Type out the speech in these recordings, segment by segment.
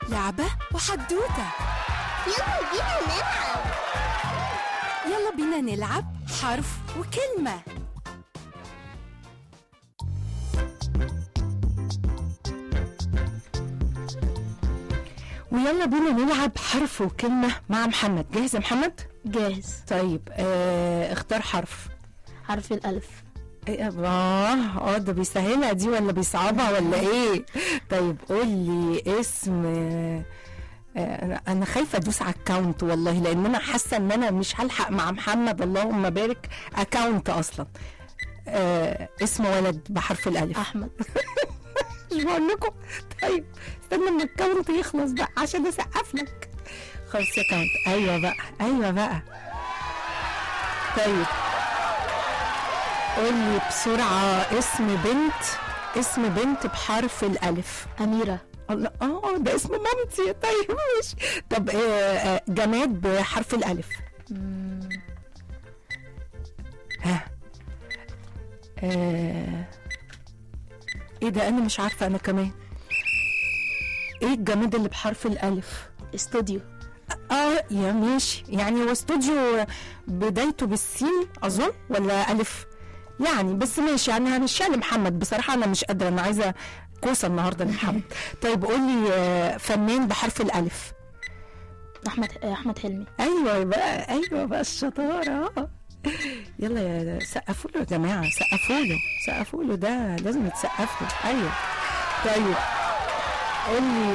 لعبة وحدوتة يلا بينا نلعب يلا بينا نلعب حرف وكلمة ويلا بينا نلعب حرف وكلمة مع محمد جاهز يا محمد؟ جاهز طيب آه اختار حرف حرف الألف ايه اه اه ده بيسهلها دي ولا بيصعبها ولا ايه طيب قول لي اسم آه، آه، انا خايفه ادوس على الكاونت والله لان انا حاسه ان انا مش هلحق مع محمد اللهم بارك اكاونت اصلا آه اسم ولد بحرف الالف أحمد مش بقول لكم طيب استنى اما الكاونت يخلص بقى عشان اسقف لك خلاص يا كاونت ايوه بقى ايوه بقى طيب قول لي بسرعه اسم بنت اسم بنت بحرف الالف أميرة الله اه ده اسم مامتي طيب ماشي طب آه آه جماد بحرف الالف مم، ها آه. ايه ده انا مش عارفه انا كمان ايه الجماد اللي بحرف الالف استوديو اه يا ماشي يعني هو استوديو بدايته بالسين اظن ولا الف يعني بس ماشي يعني هنمشيها لمحمد بصراحه انا مش قادره انا عايزه كوسه النهارده لمحمد طيب قول لي آه، فنان بحرف الالف أحمد أحمد حلمي ايوه بقى ايوه بقى الشطاره آه. يلا يا سقفوا له يا جماعه سقفوا له سقفوا له ده لازم يتسقف له ايوه طيب قول لي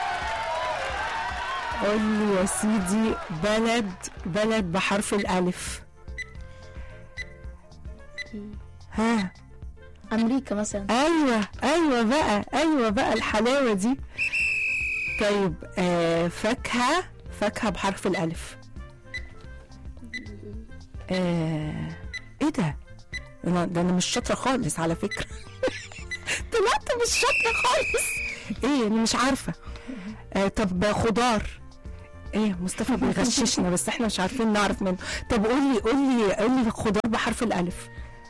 قول لي يا سيدي بلد بلد بحرف الالف ها أمريكا مثلا ايوه ايوه بقى ايوه بقى الحلاوه دي طيب آه فاكهه فاكهه بحرف الالف آه ايه ده انا ده انا مش شاطره خالص على فكره طلعت مش شاطره خالص ايه انا مش عارفه آه طب خضار ايه مصطفى بيغششنا بس احنا مش عارفين نعرف منه طب قول لي قول لي قول لي خضار بحرف الالف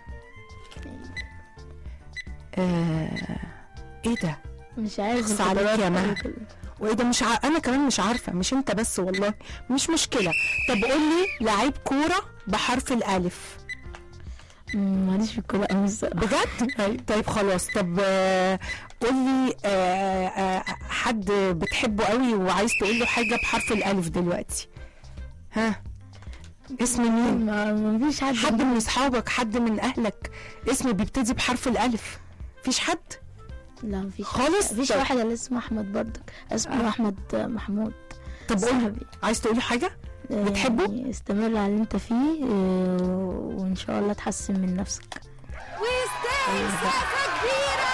آه ايه ده مش عارف أخص عليك يا الخضروات مها. أوي كده. وايه ده مش ع... انا كمان مش عارفه مش انت بس والله مش مشكله طب قول لي لعيب كوره بحرف الالف مم، ماليش في الكورة أوي الصراحة بجد طيب خلاص طب آه، قول لي آه، آه، حد بتحبه قوي وعايز تقول له حاجه بحرف الالف دلوقتي ها اسم مين ما ما فيش حد حد من اصحابك حد من اهلك اسم بيبتدي بحرف الالف مفيش حد لا مفيش خالص؟ مفيش طب. واحد اللي اسمه أحمد برضك اسمه آه. أحمد محمود طب قول صاحبي عايز تقولي حاجه بتحبه؟ يعني استمر على اللي انت فيه آه، وان شاء الله تحسن من نفسك ويستاهل سقفة كبيرة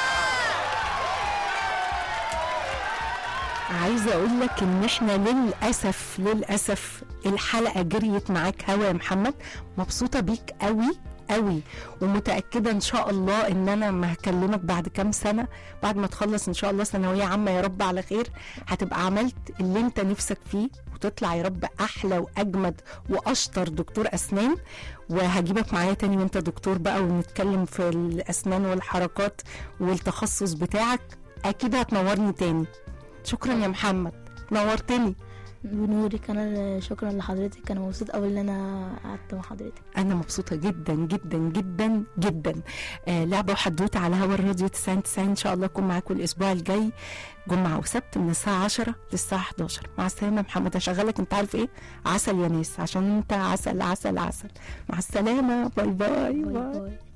عايزه اقول لك ان احنا للاسف للاسف الحلقه جريت معاك هوا يا محمد مبسوطه بيك قوي قوي ومتاكده ان شاء الله ان انا ما هكلمك بعد كام سنه بعد ما تخلص ان شاء الله ثانويه عامه يا رب على خير هتبقى عملت اللي انت نفسك فيه وتطلع يا رب احلى واجمد واشطر دكتور اسنان وهجيبك معايا تاني وانت دكتور بقى ونتكلم في الاسنان والحركات والتخصص بتاعك اكيد هتنورني تاني شكرا يا محمد نورتني بنورك انا شكرا لحضرتك انا مبسوط قوي ان انا قعدت مع حضرتك انا مبسوطه جدا جدا جدا جدا آه لعبه وحدوته على هوا الراديو 90 90 ان شاء الله اكون معاكم الاسبوع الجاي جمعه وسبت من الساعه 10 للساعه 11 مع السلامه يا محمد هشغلك انت عارف ايه عسل يا ناس عشان انت عسل عسل عسل مع السلامه باي باي, باي باي. باي